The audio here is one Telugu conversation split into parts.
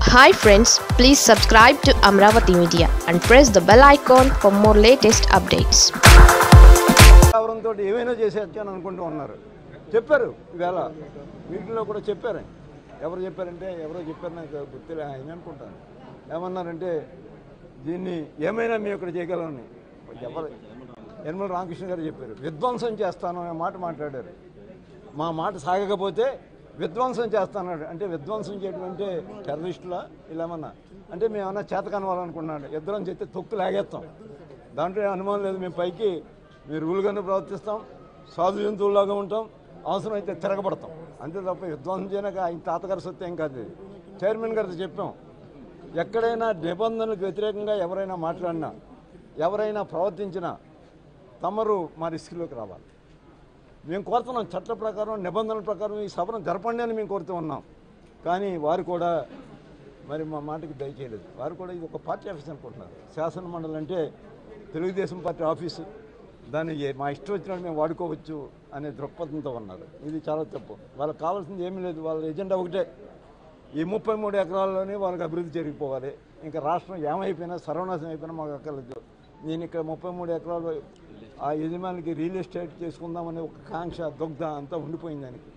Hi friends please subscribe to Amaravati media and press the bell icon for more latest updates ఆవరణతో ఏమైనా చేసేయచ్చు అని అనుకుంటూ ఉన్నారు చెప్పారు ఈవేళ మీటింగ్లో కూడా చెప్పారు ఎవరు చెప్పారంటే ఎవరో చెప్పారు నాకు గుర్తులే ఆయన అనుకుంటాను ఏమన్నారంటే దీన్ని ఏమైనా మేము ఇక్కడ చేయగలమని ఎవరు యనమల రామకృష్ణ గారు చెప్పారు విధ్వంసం చేస్తాను అనే మాట మాట్లాడారు మా మాట సాగకపోతే విధ్వంసం చేస్తాన్నాడు అంటే విధ్వంసం చేయడం అంటే టెర్రరిస్టులా ఇలా ఏమన్నా అంటే మేము ఏమన్నా చేత కనవాలనుకున్నాడు ఇద్దరం చెప్తే తొక్కు లాగేస్తాం దాంట్లో ఏం అనుమానం లేదు మేము పైకి మీరు రూల్గానే ప్రవర్తిస్తాం సాధు జంతువులాగా ఉంటాం అవసరం అయితే తిరగబడతాం అంతే తప్ప విధ్వంసం చేయక ఆయన తాతగారి సొత్తు ఏం కాదు ఇది చైర్మన్ గారితో చెప్పాం ఎక్కడైనా నిబంధనలకు వ్యతిరేకంగా ఎవరైనా మాట్లాడినా ఎవరైనా ప్రవర్తించినా తమరు మా రిస్క్లోకి రావాలి మేము కోరుతున్నాం చట్ట ప్రకారం నిబంధనల ప్రకారం ఈ సభను జరపండి అని మేము కోరుతూ ఉన్నాం కానీ వారు కూడా మరి మా మాటకి దయచేయలేదు వారు కూడా ఇది ఒక పార్టీ ఆఫీస్ అనుకుంటున్నారు శాసన మండలి అంటే తెలుగుదేశం పార్టీ ఆఫీసు దాన్ని ఏ- మా ఇష్టం వచ్చినట్టు మేము వాడుకోవచ్చు అనే దృక్పథంతో ఉన్నారు ఇది చాలా తప్పు వాళ్ళకి కావాల్సింది ఏమీ లేదు వాళ్ళ ఎజెండా ఒకటే ఈ ముప్పై మూడు ఎకరాల్లోనే వాళ్ళకి అభివృద్ధి జరిగిపోవాలి ఇంకా రాష్ట్రం ఏమైపోయినా సర్వనాశనం అయిపోయినా మాకు అక్కర్లేదు నేను ఇక్కడ ముప్పై మూడు ఎకరాలు ఆ యజమానికి రియల్ ఎస్టేట్ చేసుకుందామనే ఒక కాంక్ష దుగ్ధ అంతా ఉండిపోయింది దానికి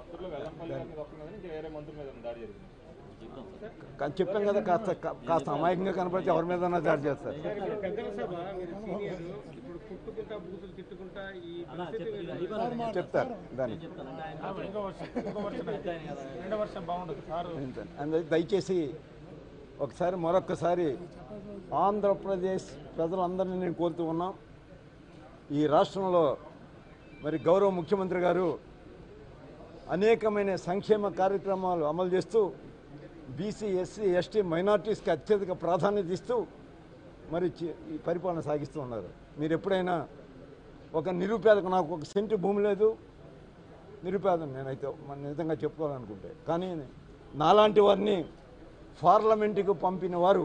కా- చెప్పాం కదా కాస్త కా- కాస్త అమాయకంగా కనపడితే ఎవరి మీద దాడి చేస్తారు పెద్దల సభ మీరు సీనియర్ ఇప్పుడు కుట్టుకుంటా బూతులు తిట్టుకుంటా ఈ పరిస్థితి చెప్తారు దానికి ఇంకో వర్షం ఇంకో వర్షం రెండో వర్షం బాగుండదు సారు అంతే. అందుకే దయచేసి ఒకసారి మరొక్కసారి ఆంధ్రప్రదేశ్ ప్రజలందరినీ నేను కోరుతూ ఉన్నాం ఈ రాష్ట్రంలో మరి గౌరవ ముఖ్యమంత్రి గారు అనేకమైన సంక్షేమ కార్యక్రమాలు అమలు చేస్తూ బీసీ ఎస్సీ ఎస్టీ మైనార్టీస్కి అత్యధిక ప్రాధాన్యత ఇస్తూ మరి చి- ఈ పరిపాలన సాగిస్తూ ఉన్నారు మీరు ఎప్పుడైనా ఒక నిరుపేదకు నాకు ఒక సెంటు భూమి లేదు నిరుపేదం నేనైతే మన నిజంగా చెప్పుకోవాలనుకుంటే కానీ నాలాంటి వారిని పార్లమెంటుకు పంపిన వారు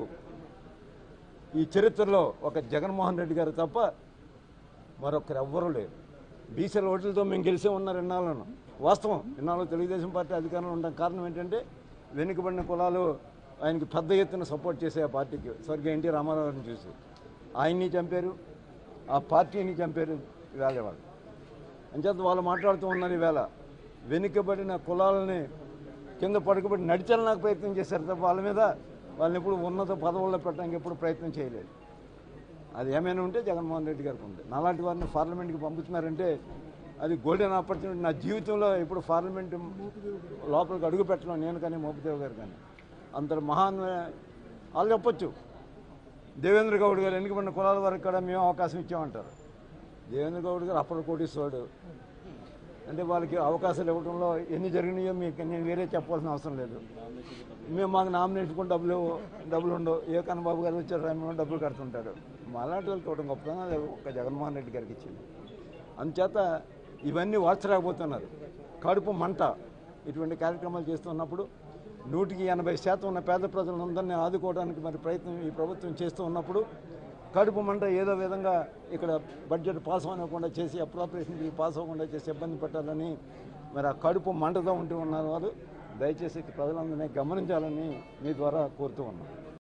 ఈ చరిత్రలో ఒక జగన్మోహన్ రెడ్డి గారు తప్ప మరొకరు ఎవ్వరూ లేరు బీసీల ఓట్లతో మేము గెలిచే ఉన్నారు ఇన్నాళ్ళను వాస్తవం ఇన్నాళ్ళు తెలుగుదేశం పార్టీ అధికారంలో ఉండడం కారణం ఏంటంటే వెనుకబడిన కులాలు ఆయనకి పెద్ద ఎత్తున సపోర్ట్ చేసే ఆ పార్టీకి స్వర్గీయ ఎన్టీ రామారావు గారిని చూసి ఆయన్ని చంపారు ఆ పార్టీని చంపారు ఇవాళ వాళ్ళు అంచేత వాళ్ళు మాట్లాడుతూ ఉన్నారు ఈవేళ వెనుకబడిన కులాలని కింద పడుకోబడి నడిచడానికి ప్రయత్నం చేశారు తప్ప వాళ్ళ మీద వాళ్ళని ఎప్పుడు ఉన్నత పదవుల్లో పెట్టడానికి ఎప్పుడు ప్రయత్నం చేయలేదు అది ఏమైనా ఉంటే జగన్మోహన్ రెడ్డి గారికి ఉంది నాలాంటి వారిని పార్లమెంట్కి పంపుతున్నారంటే అది గోల్డెన్ ఆపర్చునిటీ నా జీవితంలో ఇప్పుడు పార్లమెంట్ లోపలికి అడుగు పెట్టడం నేను కానీ మోపిదేవ్ గారు కానీ అంత మహాన్ వాళ్ళు చెప్పొచ్చు దేవేంద్ర గౌడ్ గారు ఎన్నికబడిన కులాల వరకు కూడా మేము అవకాశం ఇచ్చామంటారు దేవేంద్ర గౌడ్ గారు అప్పటి కోటీశ్వరుడు అంటే వాళ్ళకి అవకాశాలు ఇవ్వడంలో ఎన్ని జరిగినాయో మీకు నేను వేరే చెప్పాల్సిన అవసరం లేదు మేము మాకు నామినేషన్ కూడా డబ్బులు డబ్బులు ఉండవు ఏ కన్నబాబు గారు వచ్చారు మేము డబ్బులు కడుతుంటారు మాలాంటి వాళ్ళకి ఇవ్వడం గొప్పతనం అది ఒక జగన్మోహన్ రెడ్డి గారికి ఇచ్చింది అందుచేత ఇవన్నీ వార్చలేకపోతున్నారు కడుపు మంట ఇటువంటి కార్యక్రమాలు చేస్తున్నప్పుడు నూటికి ఎనభై శాతం ఉన్న పేద ప్రజలందరినీ ఆదుకోవడానికి మరి ప్రయత్నం ఈ ప్రభుత్వం చేస్తూ ఉన్నప్పుడు కడుపు మంట ఏదో విధంగా ఇక్కడ బడ్జెట్ పాస్ అవ్వకుండా చేసి అప్రాపరేషన్ పాస్ అవ్వకుండా చేసి ఇబ్బంది పెట్టాలని మరి ఆ కడుపు మంటతో ఉంటూ ఉన్నారు వారు దయచేసి ప్రజలందరినీ గమనించాలని మీ ద్వారా కోరుతూ ఉన్నాం